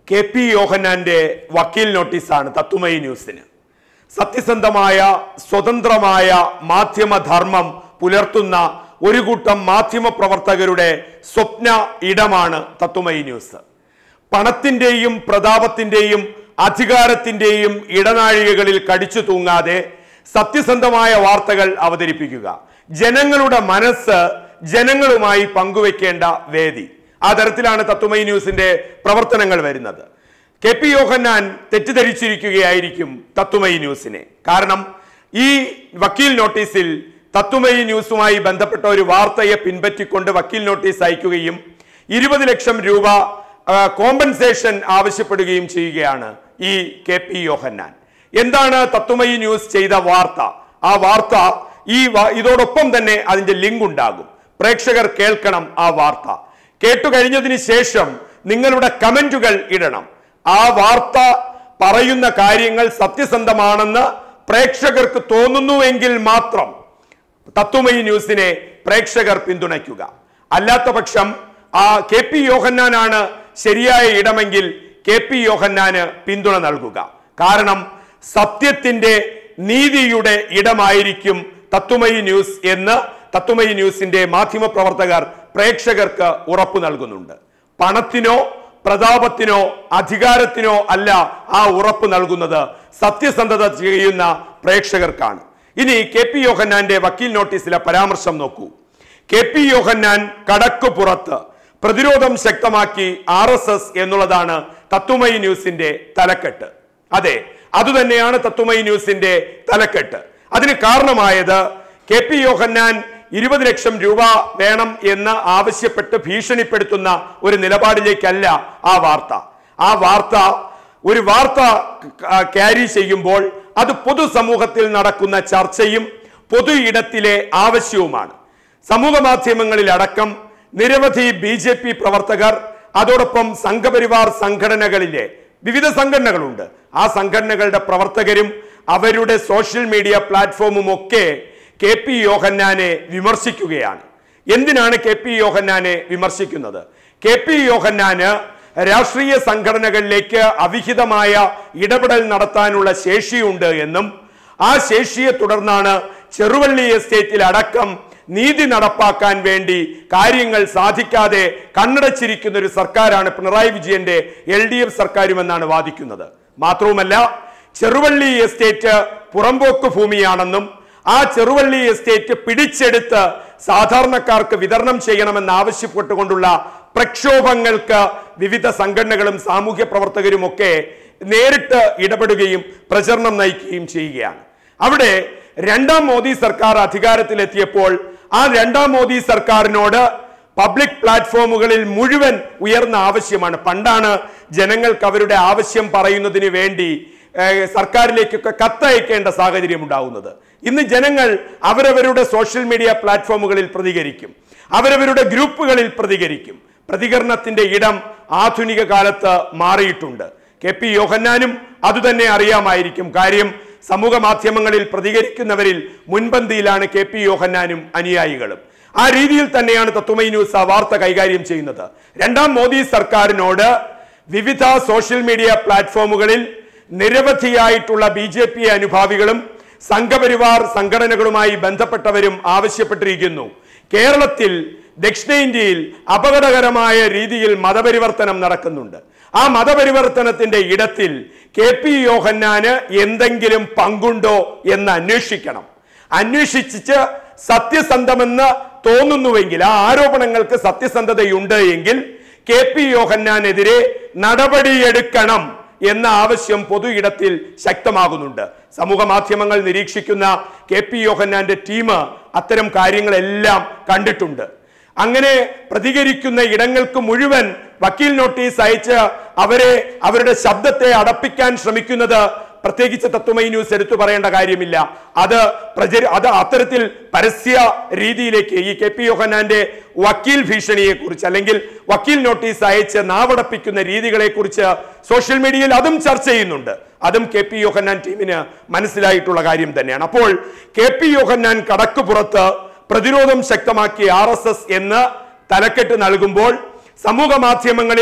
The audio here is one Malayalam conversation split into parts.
കെ പി യോഹന്നാന്റെ വക്കീൽ നോട്ടീസാണ് തത്തുമയി ന്യൂസിന് സത്യസന്ധമായ സ്വതന്ത്രമായ മാധ്യമധർമ്മം പുലർത്തുന്ന ഒരു കൂട്ടം മാധ്യമ പ്രവർത്തകരുടെ സ്വപ്ന ഇടമാണ് തത്തുമയി ന്യൂസ് പണത്തിന്റെയും പ്രതാപത്തിന്റെയും അധികാരത്തിന്റെയും ഇടനാഴികകളിൽ കടിച്ചു തൂങ്ങാതെ സത്യസന്ധമായ വാർത്തകൾ അവതരിപ്പിക്കുക ജനങ്ങളുടെ മനസ്സ് ജനങ്ങളുമായി പങ്കുവെക്കേണ്ട വേദി ആ തരത്തിലാണ് തത്വമയി ന്യൂസിന്റെ പ്രവർത്തനങ്ങൾ വരുന്നത് കെ പി യോഹന്നാൻ തെറ്റിദ്ധരിച്ചിരിക്കുകയായിരിക്കും തത്വമയി ന്യൂസിനെ കാരണം ഈ വക്കീൽ നോട്ടീസിൽ തത്വമയി ന്യൂസുമായി ബന്ധപ്പെട്ട ഒരു വാർത്തയെ പിൻപറ്റിക്കൊണ്ട് വക്കീൽ നോട്ടീസ് അയക്കുകയും ഇരുപത് ലക്ഷം രൂപ ആ, കോമ്പൻസേഷൻ ആവശ്യപ്പെടുകയും ചെയ്യുകയാണ് ഈ കെ പി യോഹന്നാൻ എന്താണ് തത്വമയി ന്യൂസ് ചെയ്ത വാർത്ത ആ വാർത്ത ഈ വ- ഇതോടൊപ്പം തന്നെ അതിന്റെ ലിങ്ക് ഉണ്ടാകും പ്രേക്ഷകർ കേൾക്കണം ആ വാർത്ത കേട്ടു കഴിഞ്ഞതിന് ശേഷം നിങ്ങളുടെ കമന്റുകൾ ഇടണം ആ വാർത്ത പറയുന്ന കാര്യങ്ങൾ സത്യസന്ധമാണെന്ന് പ്രേക്ഷകർക്ക് തോന്നുന്നുവെങ്കിൽ മാത്രം തത്വമയി ന്യൂസിനെ പ്രേക്ഷകർ പിന്തുണയ്ക്കുക അല്ലാത്ത പക്ഷം ആ കെ പി യോഹന്നാനാണ് ശരിയായ ഇടമെങ്കിൽ കെ പി യോഹന്നാന് പിന്തുണ നൽകുക കാരണം സത്യത്തിന്റെ നീതിയുടെ ഇടമായിരിക്കും തത്വമയി ന്യൂസ് എന്ന് തത്വമയി ന്യൂസിന്റെ മാധ്യമ പ്രവർത്തകർ പ്രേക്ഷകർക്ക് ഉറപ്പു നൽകുന്നുണ്ട് പണത്തിനോ പ്രതാപത്തിനോ അധികാരത്തിനോ അല്ല ആ ഉറപ്പ് നൽകുന്നത് സത്യസന്ധത ചെയ്യുന്ന പ്രേക്ഷകർക്കാണ് ഇനി കെ പി യോഹന്നാന്റെ വക്കീൽ നോട്ടീസിലെ പരാമർശം നോക്കൂ കെ പി യോഹന്നാൻ കടക്കു പുറത്ത് പ്രതിരോധം ശക്തമാക്കി ആർ എസ് എസ് എന്നുള്ളതാണ് തത്വമയി ന്യൂസിന്റെ തലക്കെട്ട് അതെ അതുതന്നെയാണ് തത്വമയി ന്യൂസിന്റെ തലക്കെട്ട് അതിന് കാരണമായത് കെ പി യോഹന്നാൻ ഇരുപത് ലക്ഷം രൂപ വേണം എന്ന് ആവശ്യപ്പെട്ട് ഭീഷണിപ്പെടുത്തുന്ന ഒരു നിലപാടിലേക്കല്ല ആ വാർത്ത ആ വാർത്ത ഒരു വാർത്ത ക- ക്യാരി ചെയ്യുമ്പോൾ അത് പൊതുസമൂഹത്തിൽ നടക്കുന്ന ചർച്ചയും പൊതു ഇടത്തിലെ ആവശ്യവുമാണ് സമൂഹ മാധ്യമങ്ങളിൽ അടക്കം നിരവധി ബി ജെ പി പ്രവർത്തകർ അതോടൊപ്പം സംഘപരിവാർ സംഘടനകളിലെ വിവിധ സംഘടനകളുണ്ട് ആ സംഘടനകളുടെ പ്രവർത്തകരും അവരുടെ സോഷ്യൽ മീഡിയ പ്ലാറ്റ്ഫോമും ഒക്കെ കെ പി യോഹന്നാനെ വിമർശിക്കുകയാണ് എന്തിനാണ് കെ പി യോഹന്നാനെ വിമർശിക്കുന്നത് കെ പി യോഹന്നാന് രാഷ്ട്രീയ സംഘടനകളിലേക്ക് അവിഹിതമായ ഇടപെടൽ നടത്താനുള്ള ശേഷിയുണ്ട് എന്നും ആ ശേഷിയെ തുടർന്നാണ് ചെറുവള്ളി എസ്റ്റേറ്റിൽ അടക്കം നീതി നടപ്പാക്കാൻ വേണ്ടി കാര്യങ്ങൾ സാധിക്കാതെ കണ്ണടച്ചിരിക്കുന്ന ഒരു സർക്കാരാണ് പിണറായി വിജയന്റെ എൽ ഡി എഫ് സർക്കാരുമെന്നാണ് വാദിക്കുന്നത് മാത്രവുമല്ല ചെറുവള്ളി എസ്റ്റേറ്റ് പുറമ്പോക്ക് ഭൂമിയാണെന്നും ആ ചെറുവള്ളി എസ്റ്റേറ്റ് പിടിച്ചെടുത്ത് സാധാരണക്കാർക്ക് വിതരണം ചെയ്യണമെന്ന് ആവശ്യപ്പെട്ടുകൊണ്ടുള്ള പ്രക്ഷോഭങ്ങൾക്ക് വിവിധ സംഘടനകളും സാമൂഹ്യ പ്രവർത്തകരും ഒക്കെ നേരിട്ട് ഇടപെടുകയും പ്രചരണം നയിക്കുകയും ചെയ്യുകയാണ് അവിടെ രണ്ടാം മോദി സർക്കാർ അധികാരത്തിലെത്തിയപ്പോൾ ആ രണ്ടാം മോദി സർക്കാരിനോട് പബ്ലിക് പ്ലാറ്റ്ഫോമുകളിൽ മുഴുവൻ ഉയർന്ന ആവശ്യമാണ് പണ്ടാണ് ജനങ്ങൾക്ക് അവരുടെ ആവശ്യം പറയുന്നതിന് വേണ്ടി ഏഹ്, സർക്കാരിലേക്കൊക്കെ കത്തയക്കേണ്ട സാഹചര്യം ഉണ്ടാവുന്നത് ഇന്ന് ജനങ്ങൾ അവരവരുടെ സോഷ്യൽ മീഡിയ പ്ലാറ്റ്ഫോമുകളിൽ പ്രതികരിക്കും അവരവരുടെ ഗ്രൂപ്പുകളിൽ പ്രതികരിക്കും പ്രതികരണത്തിന്റെ ഇടം ആധുനിക കാലത്ത് മാറിയിട്ടുണ്ട് കെ പി യോഹന്നാനും അതുതന്നെ അറിയാമായിരിക്കും കാര്യം സമൂഹ മാധ്യമങ്ങളിൽ പ്രതികരിക്കുന്നവരിൽ മുൻപന്തിയിലാണ് കെ പി യോഹന്നാനും അനുയായികളും ആ രീതിയിൽ തന്നെയാണ് തത്വമൈ ന്യൂസ് ആ വാർത്ത കൈകാര്യം ചെയ്യുന്നത് രണ്ടാം മോദി സർക്കാരിനോട് വിവിധ സോഷ്യൽ മീഡിയ പ്ലാറ്റ്ഫോമുകളിൽ നിരവധിയായിട്ടുള്ള ബി ജെ പി അനുഭാവികളും സംഘപരിവാർ സംഘടനകളുമായി ബന്ധപ്പെട്ടവരും ആവശ്യപ്പെട്ടിരിക്കുന്നു കേരളത്തിൽ ദക്ഷിണേന്ത്യയിൽ അപകടകരമായ രീതിയിൽ മതപരിവർത്തനം നടക്കുന്നുണ്ട് ആ മതപരിവർത്തനത്തിന്റെ ഇടത്തിൽ കെ പി യോഹന്നാന് എന്തെങ്കിലും പങ്കുണ്ടോ എന്ന് അന്വേഷിക്കണം അന്വേഷിച്ച് സത്യസന്ധമെന്ന് തോന്നുന്നുവെങ്കിൽ ആ ആരോപണങ്ങൾക്ക് സത്യസന്ധതയുണ്ട് എങ്കിൽ കെ പി യോഹന്നാനെതിരെ നടപടിയെടുക്കണം എന്ന ആവശ്യം പൊതു ഇടത്തിൽ ശക്തമാകുന്നുണ്ട് സമൂഹ മാധ്യമങ്ങൾ നിരീക്ഷിക്കുന്ന കെ പി യോഹന്നാന്റെ ടീം അത്തരം കാര്യങ്ങളെല്ലാം കണ്ടിട്ടുണ്ട് അങ്ങനെ പ്രതികരിക്കുന്ന ഇടങ്ങൾക്ക് മുഴുവൻ വക്കീൽ നോട്ടീസ് അയച്ച് അവരെ അവരുടെ ശബ്ദത്തെ അടപ്പിക്കാൻ ശ്രമിക്കുന്നത് പ്രത്യേകിച്ച് തത്വമൈ ന്യൂസ് എടുത്തു പറയേണ്ട കാര്യമില്ല അത് പ്രചരി അത് അത്തരത്തിൽ പരസ്യ രീതിയിലേക്ക് ഈ കെ പി യോഹന്നാന്റെ വക്കീൽ ഭീഷണിയെ കുറിച്ച് അല്ലെങ്കിൽ വക്കീൽ നോട്ടീസ് അയച്ച് നാവടപ്പിക്കുന്ന രീതികളെ കുറിച്ച് സോഷ്യൽ മീഡിയയിൽ അതും ചർച്ച ചെയ്യുന്നുണ്ട് അതും കെ പി യോഹന്നാൻ ടീമിന് മനസ്സിലായിട്ടുള്ള കാര്യം തന്നെയാണ് അപ്പോൾ കെ പി യോഹന്നാൻ കടക്ക് പുറത്ത് പ്രതിരോധം ശക്തമാക്കി ആർ എസ് എസ് എന്ന് തലക്കെട്ട് നൽകുമ്പോൾ സമൂഹ മാധ്യമങ്ങളിൽ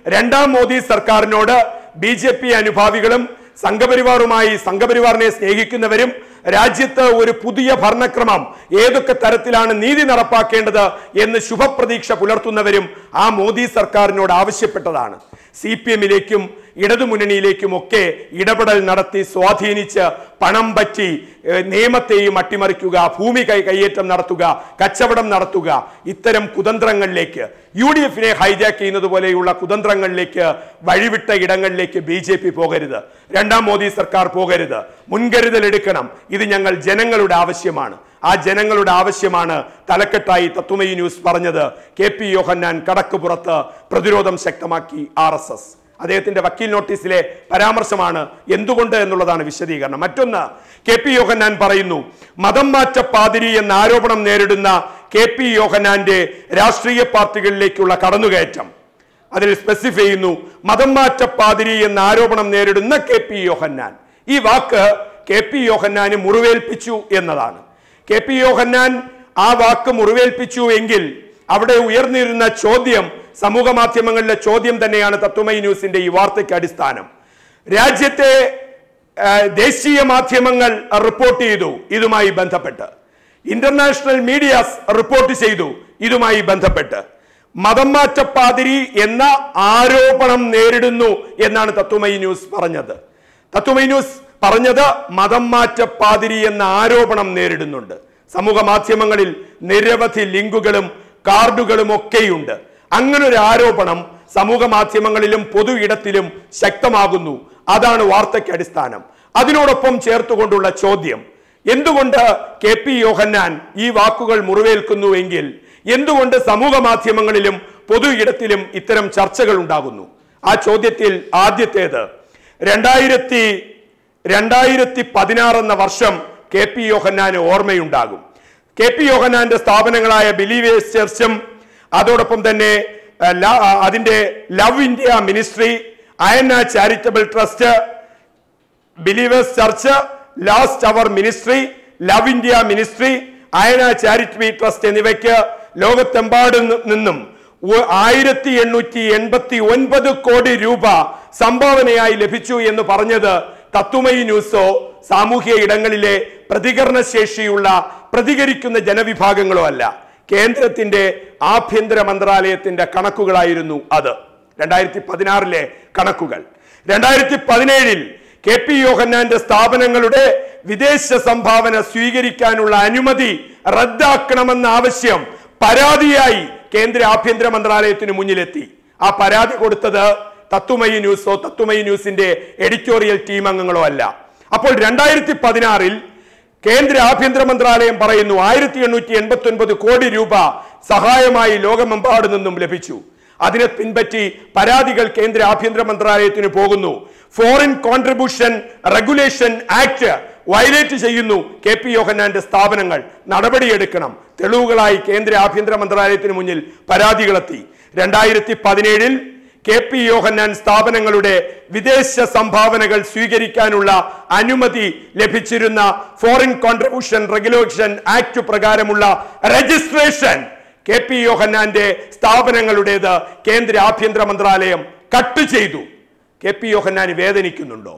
രണ്ടാം മോദി സർക്കാരിനോട് ബി ജെ പി അനുഭാവികളും സംഘപരിവാറുമായി സംഘപരിവാറിനെ സ്നേഹിക്കുന്നവരും രാജ്യത്ത് ഒരു പുതിയ ഭരണക്രമം ഏതൊക്കെ തരത്തിലാണ് നീതി നടപ്പാക്കേണ്ടത് എന്ന് ശുഭപ്രതീക്ഷ പുലർത്തുന്നവരും ആ മോദി സർക്കാരിനോട് ആവശ്യപ്പെട്ടതാണ് സി പി എമ്മിലേക്കും ഇടതുമുന്നണിയിലേക്കും ഒക്കെ ഇടപെടൽ നടത്തി സ്വാധീനിച്ച് പണം പറ്റി ഏഹ്, നിയമത്തെയും അട്ടിമറിക്കുക ഭൂമി കൈ കയ്യേറ്റം നടത്തുക കച്ചവടം നടത്തുക ഇത്തരം കുതന്ത്രങ്ങളിലേക്ക് യു ഡി എഫിനെ ഹൈജാക്ക് ചെയ്യുന്നത് പോലെയുള്ള കുതന്ത്രങ്ങളിലേക്ക് വഴിവിട്ട ഇടങ്ങളിലേക്ക് ബി ജെ പി പോകരുത് രണ്ടാം മോദി സർക്കാർ പോകരുത് മുൻകരുതൽ എടുക്കണം ഇത് ഞങ്ങൾ ജനങ്ങളുടെ ആവശ്യമാണ് ആ ജനങ്ങളുടെ ആവശ്യമാണ് തലക്കെട്ടായി തത്വമയി ന്യൂസ് പറഞ്ഞത് കെ പി യോഹന്നാൻ കടക്കുപുറത്ത് പ്രതിരോധം ശക്തമാക്കി ആർ എസ് എസ് അദ്ദേഹത്തിന്റെ വക്കീൽ നോട്ടീസിലെ പരാമർശമാണ് എന്തുകൊണ്ട് എന്നുള്ളതാണ് വിശദീകരണം മറ്റൊന്ന് കെ പി യോഹന്നാൻ പറയുന്നു മതം മാറ്റ പാതിരി എന്ന ആരോപണം നേരിടുന്ന കെ പി യോഹന്നാന്റെ രാഷ്ട്രീയ പാർട്ടികളിലേക്കുള്ള കടന്നുകയറ്റം അതിൽ സ്പെസിഫൈ ചെയ്യുന്നു മതം മാറ്റ പാതിരി എന്ന ആരോപണം നേരിടുന്ന കെ പി യോഹന്നാൻ ഈ വാക്ക് കെ പി യോഹന്നാന് മുറിവേൽപ്പിച്ചു എന്നതാണ് കെ പി യോഹന്നാൻ ആ വാക്ക് മുറിവേൽപ്പിച്ചു എങ്കിൽ അവിടെ ഉയർന്നിരുന്ന ചോദ്യം സമൂഹ മാധ്യമങ്ങളിലെ ചോദ്യം തന്നെയാണ് തത്വമയി ന്യൂസിന്റെ ഈ വാർത്തയ്ക്ക് അടിസ്ഥാനം രാജ്യത്തെ ആ, ദേശീയ മാധ്യമങ്ങൾ റിപ്പോർട്ട് ചെയ്തു ഇതുമായി ബന്ധപ്പെട്ട് ഇന്റർനാഷണൽ മീഡിയാസ് റിപ്പോർട്ട് ചെയ്തു ഇതുമായി ബന്ധപ്പെട്ട് മതം മാറ്റ പാതിരി എന്ന ആരോപണം നേരിടുന്നു എന്നാണ് തത്വമയി ന്യൂസ് പറഞ്ഞത് തത്വമയി ന്യൂസ് പറഞ്ഞത് മതം മാറ്റ പാതിരി എന്ന ആരോപണം നേരിടുന്നുണ്ട് സമൂഹ മാധ്യമങ്ങളിൽ നിരവധി ലിങ്കുകളും കാർഡുകളും ഒക്കെയുണ്ട് അങ്ങനെ ഒരു ആരോപണം സമൂഹ മാധ്യമങ്ങളിലും പൊതു ഇടത്തിലും ശക്തമാകുന്നു അതാണ് വാർത്തയ്ക്ക് അടിസ്ഥാനം അതിനോടൊപ്പം ചേർത്തുകൊണ്ടുള്ള ചോദ്യം എന്തുകൊണ്ട് കെ പി യോഹന്നാൻ ഈ വാക്കുകൾ മുറിവേൽക്കുന്നു എങ്കിൽ എന്തുകൊണ്ട് സമൂഹ മാധ്യമങ്ങളിലും പൊതു ഇടത്തിലും ഇത്തരം ചർച്ചകൾ ഉണ്ടാകുന്നു ആ ചോദ്യത്തിൽ ആദ്യത്തേത് രണ്ടായിരത്തി രണ്ടായിരത്തി പതിനാറ് എന്ന വർഷം കെ പി യോഹന്നാന് ഓർമ്മയുണ്ടാകും കെ പി യോഹന്നാന്റെ സ്ഥാപനങ്ങളായ ബിലീവേഴ്സ് ചർച്ചും അതോടൊപ്പം തന്നെ അഹ്, ല- അഹ്, അതിന്റെ ലവ് ഇന്ത്യ മിനിസ്ട്രി അയന്ന charitable trust Believers Church last അവർ മിനിസ്ട്രി ലവ് ഇന്ത്യ മിനിസ്ട്രി അയന ചാരിറ്റബിൾ ട്രസ്റ്റ് എന്നിവയ്ക്ക് ലോകത്തെമ്പാടും നിന്നും ഒ- ആയിരത്തി എണ്ണൂറ്റി എൺപത്തി ഒൻപത് കോടി രൂപ സംഭാവനയായി ലഭിച്ചു എന്ന് പറഞ്ഞത് തത്തുമയി ന്യൂസോ സാമൂഹ്യ ഇടങ്ങളിലെ പ്രതികരണ ശേഷിയുള്ള പ്രതികരിക്കുന്ന ജനവിഭാഗങ്ങളോ അല്ല കേന്ദ്രത്തിന്റെ ആഭ്യന്തര മന്ത്രാലയത്തിന്റെ കണക്കുകളായിരുന്നു അത് രണ്ടായിരത്തി പതിനാറിലെ കണക്കുകൾ രണ്ടായിരത്തി പതിനേഴിൽ കെ പി യോഹന്നാന്റെ സ്ഥാപനങ്ങളുടെ വിദേശ സംഭാവന സ്വീകരിക്കാനുള്ള അനുമതി റദ്ദാക്കണമെന്ന ആവശ്യം പരാതിയായി കേന്ദ്ര ആഭ്യന്തര മന്ത്രാലയത്തിന് മുന്നിലെത്തി ആ പരാതി കൊടുത്തത് തത്തുമയി ന്യൂസോ തത്തുമയി ന്യൂസിന്റെ എഡിറ്റോറിയൽ ടീം അംഗങ്ങളോ അല്ല അപ്പോൾ രണ്ടായിരത്തി പതിനാറിൽ കേന്ദ്ര ആഭ്യന്തര മന്ത്രാലയം പറയുന്നു ആയിരത്തി എണ്ണൂറ്റി എൺപത്തി ഒൻപത് കോടി രൂപ സഹായമായി ലോകമെമ്പാടു നിന്നും ലഭിച്ചു അതിനെ പിൻപറ്റി പരാതികൾ കേന്ദ്ര ആഭ്യന്തര മന്ത്രാലയത്തിന് പോകുന്നു Foreign Contribution Regulation Act violate ചെയ്യുന്നു കെ പി യോഹന്നാന്റെ സ്ഥാപനങ്ങൾ നടപടിയെടുക്കണം തെളിവുകളായി കേന്ദ്ര ആഭ്യന്തര മന്ത്രാലയത്തിന് മുന്നിൽ പരാതികളെത്തി രണ്ടായിരത്തി പതിനേഴിൽ കെ പി യോഹന്നാൻ സ്ഥാപനങ്ങളുടെ വിദേശ സംഭാവനകൾ സ്വീകരിക്കാനുള്ള അനുമതി ലഭിച്ചിരുന്ന ഫോറിൻ കോൺട്രിബ്യൂഷൻ റെഗുലേഷൻ ആക്ട് പ്രകാരമുള്ള രജിസ്ട്രേഷൻ കെ പി യോഹന്നാന്റെ സ്ഥാപനങ്ങളുടേത് കേന്ദ്ര ആഭ്യന്തര മന്ത്രാലയം കട്ട് ചെയ്തു കെ പി യോഹന്നാൻ വേദനിക്കുന്നുണ്ടോ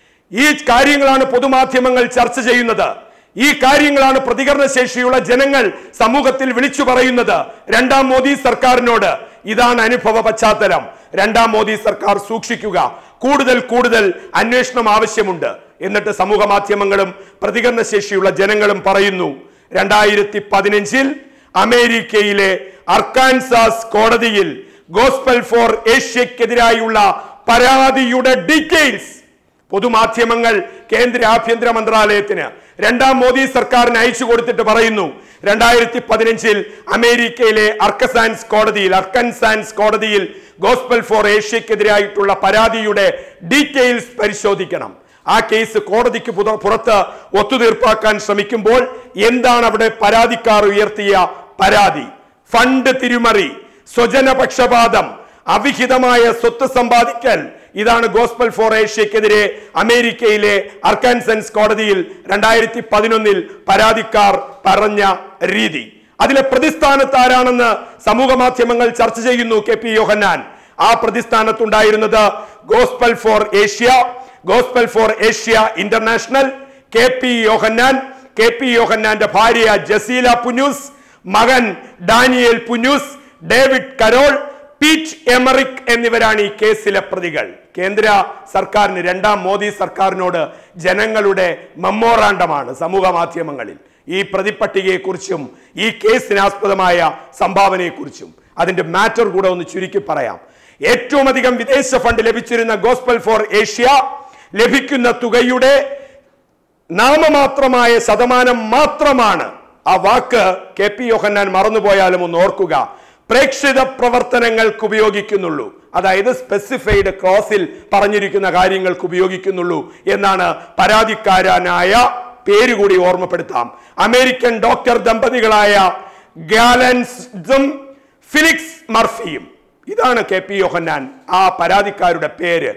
ഈ കാര്യങ്ങളാണ് പൊതുമാധ്യമങ്ങൾ ചർച്ച ചെയ്യുന്നത് ഈ കാര്യങ്ങളാണ് പ്രതികരണ ശേഷിയുള്ള ജനങ്ങൾ സമൂഹത്തിൽ വിളിച്ചു പറയുന്നത് രണ്ടാം മോദി സർക്കാരിനോട് ഇതാണ് അനുഭവ പശ്ചാത്തലം രണ്ടാം മോദി സർക്കാർ സൂക്ഷിക്കുക കൂടുതൽ കൂടുതൽ അന്വേഷണം ആവശ്യമുണ്ട് എന്നിട്ട് സമൂഹ മാധ്യമങ്ങളും പ്രതികരണ ശേഷിയുള്ള ജനങ്ങളും പറയുന്നു രണ്ടായിരത്തി പതിനഞ്ചിൽ അമേരിക്കയിലെ അർക്കാൻസാസ് കോടതിയിൽ ഗോസ്പൽ ഫോർ ഏഷ്യക്കെതിരായുള്ള പരാതിയുടെ ഡീറ്റെയിൽസ് പൊതുമാധ്യമങ്ങൾ കേന്ദ്ര ആഭ്യന്തര മന്ത്രാലയത്തിന് രണ്ടാം മോദി സർക്കാരിന് അയച്ചു കൊടുത്തിട്ട് പറയുന്നു രണ്ടായിരത്തി പതിനഞ്ചിൽ അമേരിക്കയിലെ അർക്കസാൻസ് കോടതിയിൽ അർക്കൻസാൻസ് കോടതിയിൽ ഗോസ്പൽ ഫോർ ഏഷ്യക്കെതിരായിട്ടുള്ള പരാതിയുടെ ഡീറ്റെയിൽസ് പരിശോധിക്കണം ആ കേസ് കോടതിക്ക് പുത- പുറത്ത് ഒത്തുതീർപ്പാക്കാൻ ശ്രമിക്കുമ്പോൾ എന്താണ് അവിടെ പരാതിക്കാർ ഉയർത്തിയ പരാതി ഫണ്ട് തിരിമറി സ്വജനപക്ഷപാതം അവിഹിതമായ സ്വത്ത് സമ്പാദിക്കൽ ഇതാണ് ഗോസ്പൽ ഫോർ ഏഷ്യക്കെതിരെ അമേരിക്കയിലെ അർക്കാൻസൻസ് കോടതിയിൽ രണ്ടായിരത്തി പതിനൊന്നിൽ പരാതിക്കാർ പറഞ്ഞ രീതി അതിലെ പ്രതിസ്ഥാനത്ത് ആരാണെന്ന് സമൂഹ മാധ്യമങ്ങൾ ചർച്ച ചെയ്യുന്നു കെ പി യോഹന്നാൻ ആ പ്രതിസ്ഥാനത്തുണ്ടായിരുന്നത് Gospel for Asia Gospel for Asia International K P Yohannan K P യോഹന്നാന്റെ ഭാര്യ ജസീല പുന്നൂസ് മകൻ Daniel Punnoose David Carroll Pete Emerick എന്നിവരാണ് ഈ കേസിലെ പ്രതികൾ കേന്ദ്ര സർക്കാരിന് രണ്ടാം മോദി സർക്കാരിനോട് ജനങ്ങളുടെ മെമ്മോറാണ്ടമാണ് സമൂഹ മാധ്യമങ്ങളിൽ ഈ പ്രതിപട്ടികയെക്കുറിച്ചും ഈ കേസിനാസ്പദമായ സംഭാവനയെക്കുറിച്ചും അതിന്റെ മാറ്റർ കൂടെ ഒന്ന് ചുരുക്കി പറയാം ഏറ്റവും അധികം വിദേശ ഫണ്ട് ലഭിച്ചിരുന്ന ഗോസ്പൽ ഫോർ ഏഷ്യ ലഭിക്കുന്ന തുകയുടെ നാമമാത്രമായ ശതമാനം മാത്രമാണ് ആ വാക്ക് കെ പി യോഹന്നാൻ മറന്നുപോയാലും ഒന്ന് ഓർക്കുക പ്രേക്ഷിത പ്രവർത്തനങ്ങൾക്ക് ഉപയോഗിക്കുന്നുള്ളൂ അതായത് സ്പെസിഫൈഡ് ക്ലോസിൽ പറഞ്ഞിരിക്കുന്ന കാര്യങ്ങൾക്ക് ഉപയോഗിക്കുന്നുള്ളൂ എന്നാണ് പരാതിക്കാരനായ പേര് കൂടി ഓർമ്മപ്പെടുത്താം അമേരിക്കൻ ഡോക്ടർ ദമ്പതികളായ ഗാലൻസും ഫിലിക്സ് മർഫിയും ഇതാണ് കെ പി യോഹന്നാൻ ആ പരാതിക്കാരുടെ പേര്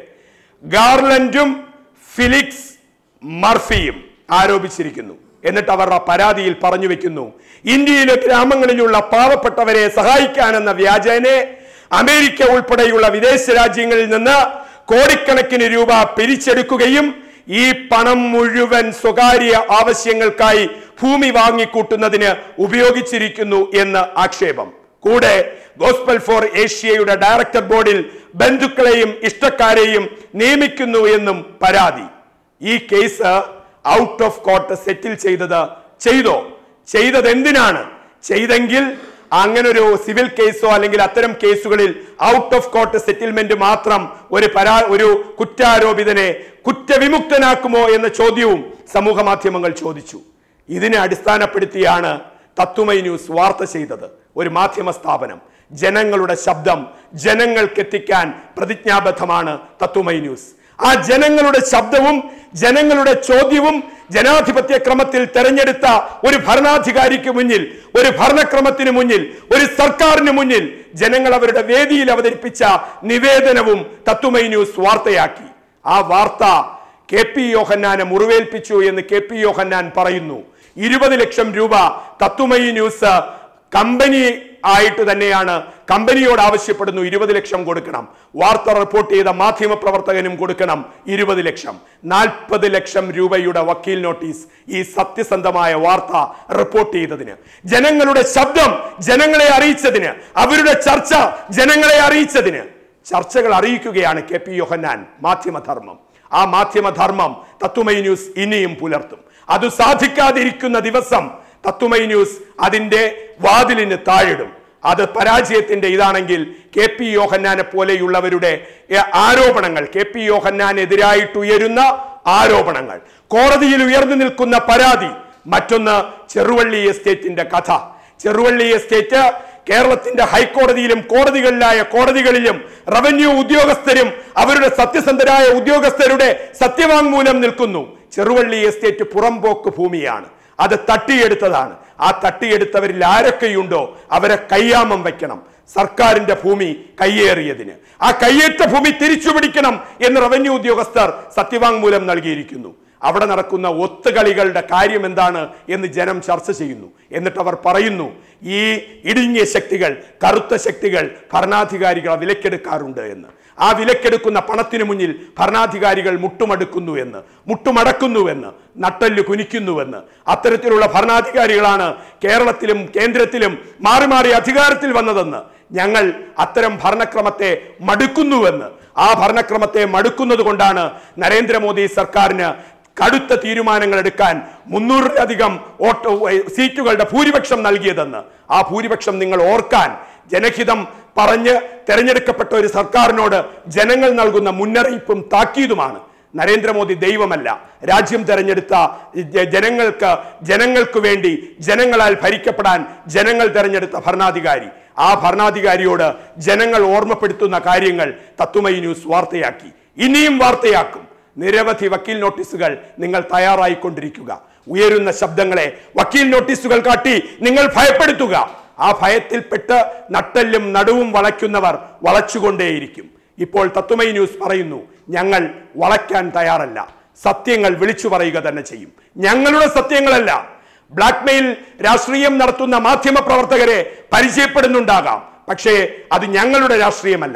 ഗാർലൻഡും ഫിലിക്സ് മർഫിയും ആരോപിച്ചിരിക്കുന്നു എന്നിട്ട് അവർ ആ പരാതിയിൽ പറഞ്ഞു വെക്കുന്നു ഇന്ത്യയിലെ ഗ്രാമങ്ങളിലുള്ള പാവപ്പെട്ടവരെ സഹായിക്കാനെന്ന വ്യാജേനെ അമേരിക്ക ഉൾപ്പെടെയുള്ള വിദേശ രാജ്യങ്ങളിൽ നിന്ന് കോടിക്കണക്കിന് രൂപ പിരിച്ചെടുക്കുകയും ഈ പണം മുഴുവൻ സ്വകാര്യ ആവശ്യങ്ങൾക്കായി ഭൂമി വാങ്ങിക്കൂട്ടുന്നതിന് ഉപയോഗിച്ചിരിക്കുന്നു എന്ന് ആക്ഷേപം കൂടെ ഗോസ്പൽ ഫോർ ഏഷ്യയുടെ ഡയറക്ടർ ബോർഡിൽ ബന്ധുക്കളെയും ഇഷ്ടക്കാരെയും നിയമിക്കുന്നു എന്നും പരാതി ഈ case out of court settle ചെയ്തത് ചെയ്തോ ചെയ്തത് എന്തിനാണ് ചെയ്തെങ്കിൽ അങ്ങനൊരു സിവിൽ കേസോ അല്ലെങ്കിൽ അത്തരം കേസുകളിൽ ഔട്ട് ഓഫ് കോർട്ട് സെറ്റിൽമെന്റ് മാത്രം ഒരു പരാ ഒരു കുറ്റാരോപിതനെ കുറ്റവിമുക്തനാക്കുമോ എന്ന ചോദ്യവും സമൂഹ മാധ്യമങ്ങൾ ചോദിച്ചു ഇതിനെ അടിസ്ഥാനപ്പെടുത്തിയാണ് തത്തുമൈ ന്യൂസ് വാർത്ത ചെയ്തത് ഒരു മാധ്യമ സ്ഥാപനം ജനങ്ങളുടെ ശബ്ദം ജനങ്ങൾക്കെത്തിക്കാൻ പ്രതിജ്ഞാബദ്ധമാണ് തത്തുമൈ ന്യൂസ് ആ ജനങ്ങളുടെ ശബ്ദവും ജനങ്ങളുടെ ചോദ്യവും ജനാധിപത്യ ക്രമത്തിൽ തെരഞ്ഞെടുത്ത ഒരു ഭരണാധികാരിക്ക് മുന്നിൽ ഒരു ഭരണക്രമത്തിന് മുന്നിൽ ഒരു സർക്കാരിന് മുന്നിൽ ജനങ്ങൾ അവരുടെ വേദിയിൽ അവതരിപ്പിച്ച നിവേദനവും തത്തുമൈ ന്യൂസ് വാർത്തയാക്കി ആ വാർത്ത കെ പി യോഹന്നാനെ മുറിവേൽപ്പിച്ചു എന്ന് കെ പി യോഹന്നാൻ പറയുന്നു ഇരുപത് ലക്ഷം രൂപ തത്തുമയി ന്യൂസ് കമ്പനി ആയിട്ട് തന്നെയാണ് കമ്പനിയോട് ആവശ്യപ്പെടുന്നു ഇരുപത് ലക്ഷം കൊടുക്കണം വാർത്ത റിപ്പോർട്ട് ചെയ്ത മാധ്യമ പ്രവർത്തകനും കൊടുക്കണം ഇരുപത് ലക്ഷം നാൽപ്പത് ലക്ഷം രൂപയുടെ വക്കീൽ നോട്ടീസ് ഈ സത്യസന്ധമായ വാർത്ത റിപ്പോർട്ട് ചെയ്തതിന് ജനങ്ങളുടെ ശബ്ദം ജനങ്ങളെ അറിയിച്ചതിന് അവരുടെ ചർച്ച ജനങ്ങളെ അറിയിച്ചതിന് ചർച്ചകൾ അറിയിക്കുകയാണ് കെ പി യോഹന്നാൻ മാധ്യമധർമ്മം ആ മാധ്യമധർമ്മം തത്തുമൈ ന്യൂസ് ഇനിയും പുലർത്തും അത് സാധിക്കാതിരിക്കുന്ന ദിവസം തത്തുമൈ ന്യൂസ് അതിന്റെ വാതിലിന് താഴിടും അത് പരാജയത്തിന്റെ ഇതാണെങ്കിൽ കെ പി യോഹന്നാനെ പോലെയുള്ളവരുടെ എ, ആരോപണങ്ങൾ കെ പി യോഹന്നാനെതിരായിട്ട് ഉയരുന്ന ആരോപണങ്ങൾ കോടതിയിൽ ഉയർന്നു നിൽക്കുന്ന പരാതി മറ്റൊന്ന് ചെറുവള്ളി എസ്റ്റേറ്റിന്റെ കഥ ചെറുവള്ളി എസ്റ്റേറ്റ് കേരളത്തിന്റെ ഹൈക്കോടതിയിലും കോടതികളിലായ കോടതികളിലും റവന്യൂ ഉദ്യോഗസ്ഥരും അവരുടെ സത്യസന്ധരായ ഉദ്യോഗസ്ഥരുടെ സത്യവാങ്മൂലം നിൽക്കുന്നു ചെറുവള്ളി എസ്റ്റേറ്റ് പുറംപോക്ക് ഭൂമിയാണ് അത് തട്ടിയെടുത്തതാണ് ആ തട്ടിയെടുത്തവരിൽ ആരൊക്കെയുണ്ടോ അവരെ കയ്യാമം വെക്കണം സർക്കാരിന്റെ ഭൂമി കയ്യേറിയതിന് ആ കയ്യേറ്റ ഭൂമി തിരിച്ചു പിടിക്കണം എന്ന് റവന്യൂ ഉദ്യോഗസ്ഥർ സത്യവാങ്മൂലം നൽകിയിരിക്കുന്നു അവിടെ നടക്കുന്ന ഒത്തുകളികളുടെ കാര്യം എന്താണ് എന്ന് ജനം ചർച്ച ചെയ്യുന്നു എന്നിട്ട് അവർ പറയുന്നു ഈ ഇടുങ്ങിയ ശക്തികൾ കറുത്ത ശക്തികൾ ഭരണാധികാരികളെ വിലക്കെടുക്കാറുണ്ട് എന്ന് ആ വിലക്കെടുക്കുന്ന പണത്തിനു മുന്നിൽ ഭരണാധികാരികൾ മുട്ടുമടുക്കുന്നു എന്ന് മുട്ടുമടക്കുന്നുവെന്ന് നട്ടല് കുനിക്കുന്നുവെന്ന് അത്തരത്തിലുള്ള ഭരണാധികാരികളാണ് കേരളത്തിലും കേന്ദ്രത്തിലും മാറി മാറി അധികാരത്തിൽ വന്നതെന്ന് ഞങ്ങൾ അത്തരം ഭരണക്രമത്തെ മടുക്കുന്നുവെന്ന് ആ ഭരണക്രമത്തെ മടുക്കുന്നത് കൊണ്ടാണ് നരേന്ദ്രമോദി സർക്കാരിന് കടുത്ത തീരുമാനങ്ങൾ എടുക്കാൻ മുന്നൂറിലധികം ഓട്ടോ സീറ്റുകളുടെ ഭൂരിപക്ഷം നൽകിയതെന്ന് ആ ഭൂരിപക്ഷം നിങ്ങൾ ഓർക്കാൻ ജനഹിതം പറഞ്ഞ് തെരഞ്ഞെടുക്കപ്പെട്ട ഒരു സർക്കാരിനോട് ജനങ്ങൾ നൽകുന്ന മുന്നറിയിപ്പും താക്കീതുമാണ് നരേന്ദ്രമോദി ദൈവമല്ല രാജ്യം തെരഞ്ഞെടുത്ത ജ- ജനങ്ങൾക്ക് ജനങ്ങൾക്ക് വേണ്ടി ജനങ്ങളാൽ ഭരിക്കപ്പെടാൻ ജനങ്ങൾ തെരഞ്ഞെടുത്ത ഭരണാധികാരി ആ ഭരണാധികാരിയോട് ജനങ്ങൾ ഓർമ്മപ്പെടുത്തുന്ന കാര്യങ്ങൾ തത്തുമൈ ന്യൂസ് വാർത്തയാക്കി ഇനിയും വാർത്തയാക്കും നിരവധി വക്കീൽ നോട്ടീസുകൾ നിങ്ങൾ തയ്യാറായിക്കൊണ്ടിരിക്കുക ഉയരുന്ന ശബ്ദങ്ങളെ വക്കീൽ നോട്ടീസുകൾ കാട്ടി നിങ്ങൾ ഭയപ്പെടുത്തുക ആ ഭയത്തിൽപ്പെട്ട് നട്ടെല്ലും നടുവും വളയ്ക്കുന്നവർ വളച്ചുകൊണ്ടേയിരിക്കും ഇപ്പോൾ തത്വമൈ ന്യൂസ് പറയുന്നു ഞങ്ങൾ വളയ്ക്കാൻ തയ്യാറല്ല സത്യങ്ങൾ വിളിച്ചു പറയുക തന്നെ ചെയ്യും ഞങ്ങളുടെ സത്യങ്ങളല്ല ബ്ലാക്ക്മെയിൽ രാഷ്ട്രീയം നടത്തുന്ന മാധ്യമ പ്രവർത്തകരെ പരിചയപ്പെടുന്നുണ്ടാകാം പക്ഷേ അത് ഞങ്ങളുടെ രാഷ്ട്രീയമല്ല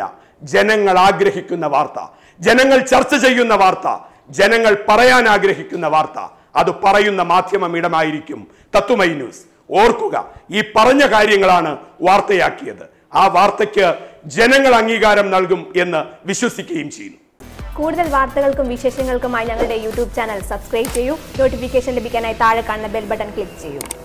ജനങ്ങൾ ആഗ്രഹിക്കുന്ന വാർത്ത ജനങ്ങൾ ചർച്ച ചെയ്യുന്ന വാർത്ത ജനങ്ങൾ പറയാൻ ആഗ്രഹിക്കുന്ന വാർത്ത അത് പറയുന്ന മാധ്യമം ഇടമായിരിക്കും തത്തുമൈ ന്യൂസ് ഓർക്കുക ഈ പറഞ്ഞ കാര്യങ്ങളാണ് വാർത്തയാക്കിയത് ആ വാർത്തയ്ക്ക് ജനങ്ങൾ അംഗീകാരം നൽകും എന്ന് വിശ്വസിക്കുകയും ചെയ്യുന്നു കൂടുതൽ വാർത്തകൾക്കും വിശേഷങ്ങൾക്കുമായി ഞങ്ങളുടെ യൂട്യൂബ് ചാനൽ സബ്സ്ക്രൈബ് ചെയ്യൂ നോട്ടിഫിക്കേഷൻ ലഭിക്കാനായി താഴെ കാണുന്ന ബെൽ ബട്ടൺ ക്ലിക്ക് ചെയ്യൂ